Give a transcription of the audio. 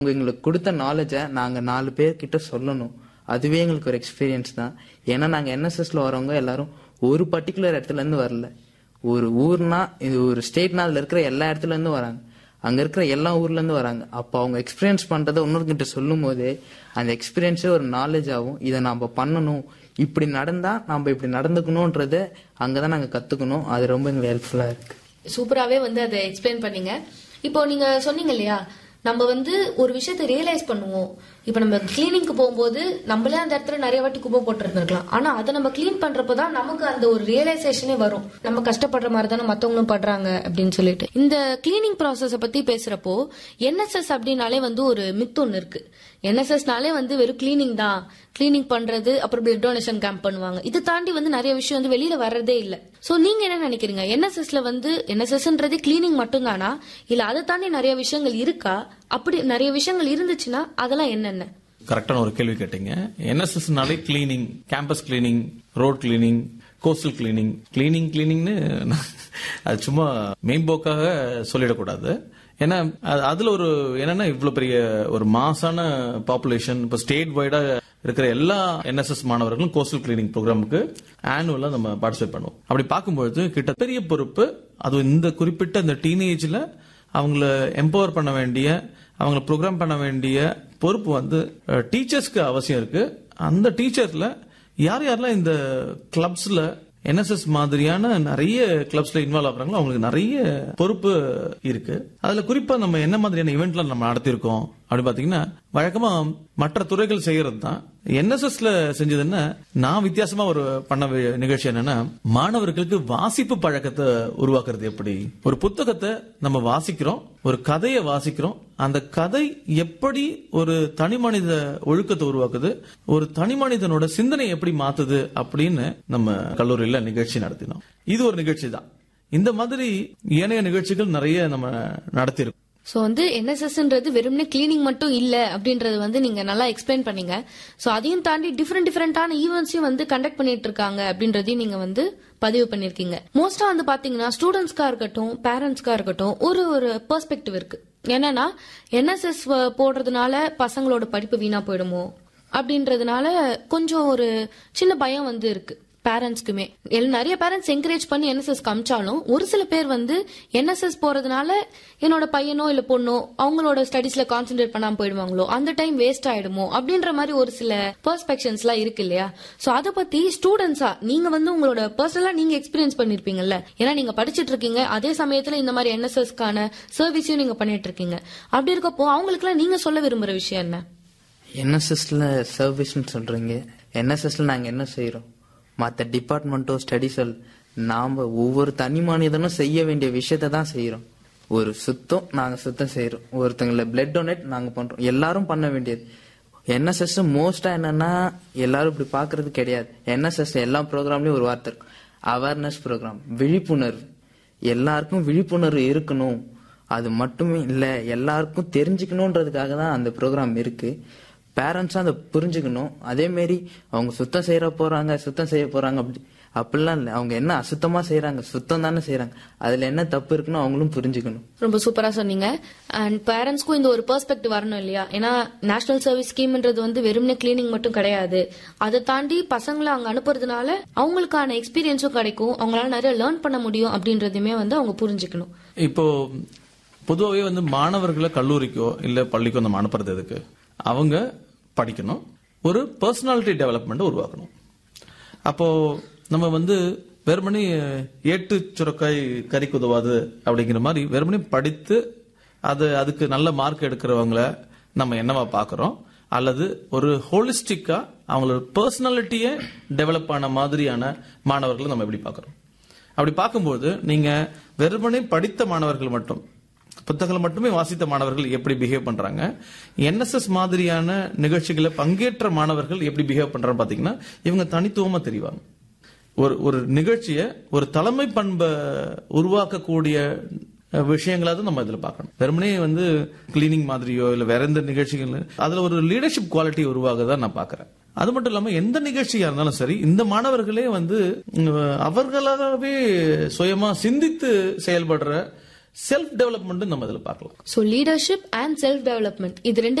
அவங்க எங்களுக்கு கொடுத்த நாலேஜை நாங்க நாலு பேர்கிட்ட சொல்லணும் அதுவே எங்களுக்கு ஒரு எக்ஸ்பீரியன்ஸ் தான் ஏன்னா நாங்க என்எஸ்எஸ்ல வரவங்க எல்லாரும் ஒரு பர்டிகுலர் இடத்துல இருந்து வரல ஒரு ஊர்னா இது ஒரு ஸ்டேட்னா அதுல இருக்கிற எல்லா இடத்துல இருந்து வராங்க அங்க இருக்கிற எல்லா ஊர்ல இருந்து வராங்க அப்ப அவங்க எக்ஸ்பீரியன்ஸ் பண்றதை இன்னொருக்கிட்ட சொல்லும் போதே அந்த எக்ஸ்பீரியன்ஸே ஒரு நாலேஜ் ஆகும் இதை நாம பண்ணணும் இப்படி நடந்தா நாம இப்படி நடந்துக்கணும்ன்றத அங்கதான் நாங்க கத்துக்கணும் அது ரொம்ப எங்களுக்கு ஹெல்ப்ஃபுல்லா இருக்கு சூப்பராகவே வந்து அதை எக்ஸ்பிளைன் பண்ணீங்க இப்போ நீங்க சொன்னீங்க இல்லையா நம்ம வந்து ஒரு விஷயத்தை ரியலைஸ் பண்ணுவோம் இப்போ நம்ம கிளீனிங்க்கு போகும்போது நம்மளே அந்த இடத்துல நிறைய வாட்டி குப்பை போட்டுருந்துருக்கலாம் ஆனா அதை நம்ம க்ளீன் பண்றப்போ தான் நமக்கு அந்த ஒரு ரியலைசேஷனே வரும் நம்ம கஷ்டப்படுற மாதிரி தானே மத்தவங்களும் படுறாங்க அப்படின்னு சொல்லிட்டு இந்த கிளீனிங் ப்ராசஸ பத்தி பேசுறப்போ என்எஸ்எஸ் அப்படின்னாலே வந்து ஒரு மித் ஒன்று இருக்கு என்எஸ்எஸ்னாலே வந்து வெறும் கிளீனிங் தான் கிளீனிங் பண்றது அப்புறம் பிளட் டொனேஷன் கேம்ப் பண்ணுவாங்க இதை தாண்டி வந்து நிறைய விஷயம் வந்து வெளியில வர்றதே இல்ல சோ நீங்க என்ன நினைக்கிறீங்க என்எஸ்எஸ்ல வந்து என்எஸ்எஸ்ன்றது கிளீனிங் மட்டும்தானா இல்ல அதை தாண்டி நிறைய விஷயங்கள் இருக்கா அப்படி நிறைய விஷயங்கள் இருந்துச்சுன்னா அதெல்லாம் என்னென்ன கரெக்டான ஒரு கேள்வி கேட்டீங்க என்எஸ்எஸ்னாலே cleaning campus cleaning road cleaning coastal cleaning cleaning கிளீனிங்னு அது சும்மா மேம்போக்காக சொல்லிடக்கூடாது ஏன்னா அது- அதுல ஒரு என்னன்னா இவ்வளவு பெரிய ஒரு மாசான பாப்புலேஷன் இப்ப ஸ்டேட் வைடா இருக்கிற எல்லா என்எஸ்எஸ் மாணவர்களும் கோஸ்டல் கிளீனிங் ப்ரோக்ராமுக்கு ஆனுவலா நம்ம பார்ட்டிசிபேட் பண்ணுவோம் அப்படி பார்க்கும்பொழுது கிட்ட பெரிய பொறுப்பு அது இந்த குறிப்பிட்ட இந்த டீனேஜ்ல அவங்கள எம்பவர் பண்ண வேண்டிய அவங்கள ப்ரோக்ராம் பண்ண வேண்டிய பொறுப்பு வந்து டீச்சர்ஸ்க்கு அவசியம் இருக்கு அந்த டீச்சர்ல யார் யாரெல்லாம் இந்த கிளப்ஸ்ல என்எஸ்எஸ் மாதிரியான நிறைய கிளப்ஸ்ல இன்வால்வ் ஆகுறாங்களோ அவங்களுக்கு நிறைய பொறுப்பு இருக்கு அதுல குறிப்பா நம்ம என்ன மாதிரியான இவெண்ட்லாம் நம்ம நடத்தியிருக்கோம் அப்படி பாத்தீங்கன்னா வழக்கமா மற்ற துறைகள் செய்யறது தான் என்எஸ்எஸ்ல செஞ்சது என்ன நான் வித்தியாசமா ஒரு பண்ண வி- நிகழ்ச்சி என்னன்னா மாணவர்களுக்கு வாசிப்பு பழக்கத்தை உருவாக்குறது எப்படி ஒரு புத்தகத்தை நம்ம வாசிக்கிறோம் ஒரு கதையை வாசிக்கிறோம் அந்த கதை எப்படி ஒரு தனி மனித ஒழுக்கத்தை உருவாக்குது ஒரு தனி மனிதனோட சிந்தனை எப்படி மாத்துது அப்படின்னு நம்ம கல்லூரியில நிகழ்ச்சி நடத்தினோம் இது ஒரு நிகழ்ச்சி தான் இந்த மாதிரி ஏனைய நிகழ்ச்சிகள் நிறைய நம்ம நடத்தியிருக்கோம் சோ வந்து என்எஸ்எஸ்ன்றது வெறுமனே கிளீனிங் மட்டும் இல்ல அப்படின்றது வந்து நீங்க நல்லா எக்ஸ்பிளைன் பண்ணீங்க சோ அதையும் தாண்டி டிஃப்ரெண்ட் டிஃப்ரெண்டான ஈவெண்ட்ஸையும் வந்து கண்டக்ட் பண்ணிட்டு இருக்காங்க அப்படின்றதையும் நீங்க வந்து பதிவு பண்ணிருக்கீங்க மோஸ்டா வந்து பாத்தீங்கன்னா ஸ்டூடெண்ட்ஸ்க்கா இருக்கட்டும் பேரண்ட்ஸ்க்கா இருக்கட்டும் ஒரு ஒரு பெர்ஸ்பெக்டிவ் இருக்கு என்னன்னா என்எஸ்எஸ் போடுறதுனால பசங்களோட படிப்பு வீணா போயிடுமோ அப்படின்றதுனால கொஞ்சம் ஒரு சின்ன பயம் வந்து இருக்கு பேரண்ட்ஸ்க்குமே நிறைய பேரண்ட்ஸ் என்கரேஜ் பண்ணி என்எஸ்எஸ் காமிச்சாலும் ஒரு சில பேர் வந்து என்எஸ்எஸ் போறதுனால என்னோட பையனோ இல்ல பொண்ணோ அவங்களோட ஸ்டடீஸ்ல கான்சென்ட்ரேட் பண்ணாம போயிடுவாங்களோ அந்த டைம் வேஸ்ட் ஆயிடுமோ அப்படின்ற மாதிரி ஒரு சில பெர்ஸ்பெக்ஷன்ஸ் எல்லாம் இருக்கு இல்லையா சோ அத பத்தி ஸ்டூடெண்ட்ஸா நீங்க வந்து உங்களோட பர்சனலா நீங்க எக்ஸ்பீரியன்ஸ் பண்ணிருப்பீங்கல்ல ஏன்னா நீங்க படிச்சிட்டு இருக்கீங்க அதே சமயத்துல இந்த மாதிரி என்எஸ்எஸ்க்கான சர்வீஸையும் நீங்க பண்ணிட்டு இருக்கீங்க அப்படி இருக்கப்போ அவங்களுக்கு நீங்க சொல்ல விரும்புற விஷயம் என்ன என்எஸ்எஸ்ல சர்வீஸ்னு சொல்றீங்க என்எஸ்எஸ்ல நாங்க என்ன செய்யறோம் மற்ற டிபார்ட்மெண்ட்டோ ஸ்டடிஸோ நாம ஒவ்வொரு தனி மனிதனும் செய்ய வேண்டிய விஷயத்தை தான் செய்யறோம் ஒரு சுத்தம் நாங்க சுத்தம் செய்யறோம் ஒருத்தங்கள பிளட் டொனேட் நாங்க பண்றோம் எல்லாரும் பண்ண வேண்டியது என்எஸ்எஸ் மோஸ்டா என்னன்னா எல்லாரும் இப்படி பாக்குறது கிடையாது என்எஸ்எஸ் எல்லா ப்ரோக்ராம்லயும் ஒரு வார்த்தை இருக்கும் அவேர்னஸ் ப்ரோக்ராம் விழிப்புணர்வு எல்லாருக்கும் விழிப்புணர்வு இருக்கணும் அது மட்டுமே இல்ல எல்லாருக்கும் தெரிஞ்சுக்கணுன்றதுக்காக தான் அந்த ப்ரோக்ராம் இருக்கு பேரண்ட்ஸும் அதை புரிஞ்சுக்கணும் அதே மாரி அவங்க சுத்தம் செய்யற போறாங்க சுத்தம் செய்ய போறாங்க அப்படி அப்படிலாம் இல்லை அவங்க என்ன அசுத்தமா செய்யறாங்க சுத்தம் தானே செய்யறாங்க அதுல என்ன தப்பு இருக்குன்னு அவங்களும் புரிஞ்சுக்கணும் ரொம்ப சூப்பரா சொன்னீங்க அண்ட் பேரண்ட்ஸ்க்கும் இந்த ஒரு பெர்ஸ்பெக்டிவ் வரணும் இல்லையா ஏன்னா நேஷனல் சர்வீஸ் ஸ்கீம்ன்றது வந்து வெறுமனே கிளீனிங் மட்டும் கிடையாது அதை தாண்டி பசங்களை அங்க அனுப்புறதுனால அவங்களுக்கான எக்ஸ்பீரியன்ஸும் கிடைக்கும் அவங்களால நிறைய லேர்ன் பண்ண முடியும் அப்படின்றதுமே வந்து அவங்க புரிஞ்சுக்கணும் இப்போ பொதுவாகவே வந்து மாணவர்களை கல்லூரிக்கோ இல்ல பள்ளிக்கோ நம்ம அனுப்புறது எதுக்கு அவங்க படிக்கணும் ஒரு பர்சனாலிட்டி டெவலப்மெண்ட் உருவாக்கணும் அப்போ நம்ம வந்து வெறுமனே ஏட்டு சுரக்காய் கறிக்கு உதவாது அப்படிங்கிற மாதிரி வெறுமனே படித்து அது அதுக்கு நல்ல மார்க் எடுக்கிறவங்கள நம்ம என்னவா பார்க்கறோம் அல்லது ஒரு ஹோலிஸ்டிக்கா அவங்களோட பர்சனாலிட்டியை டெவலப் ஆன மாதிரியான மாணவர்களை நம்ம எப்படி பார்க்கறோம் அப்படி பார்க்கும்போது நீங்க வெறுமனே படித்த மாணவர்கள் மட்டும் புத்தகங்களை மட்டுமே வாசித்த மாணவர்கள் எப்படி பிஹேவ் பண்றாங்க என்எஸ்எஸ் மாதிரியான நிகழ்ச்சிகளை பங்கேற்ற மாணவர்கள் எப்படி பிஹேவ் பண்றாங்க பாத்தீங்கன்னா இவங்க தனித்துவமா தெரிவாங்க ஒரு ஒரு நிகழ்ச்சியை ஒரு தலைமை பண்பை உருவாக்கக்கூடிய அஹ், விஷயங்களாவது நம்ம இதுல பார்க்கணும் வெறுமனே வந்து கிளீனிங் மாதிரியோ இல்ல வேற எந்த நிகழ்ச்சிகள் அதுல ஒரு லீடர்ஷிப் குவாலிட்டி உருவாகதான் நான் பாக்குறேன் அது மட்டும் இல்லாம எந்த நிகழ்ச்சியா இருந்தாலும் சரி இந்த மாணவர்களே வந்து உம், அவர்களாகவே சுயமா சிந்தித்து செயல்படுற செல்ஃப் டெவலப்மெண்ட் நம்ம இதுல பார்க்கலாம் so leadership and self development இது ரெண்டு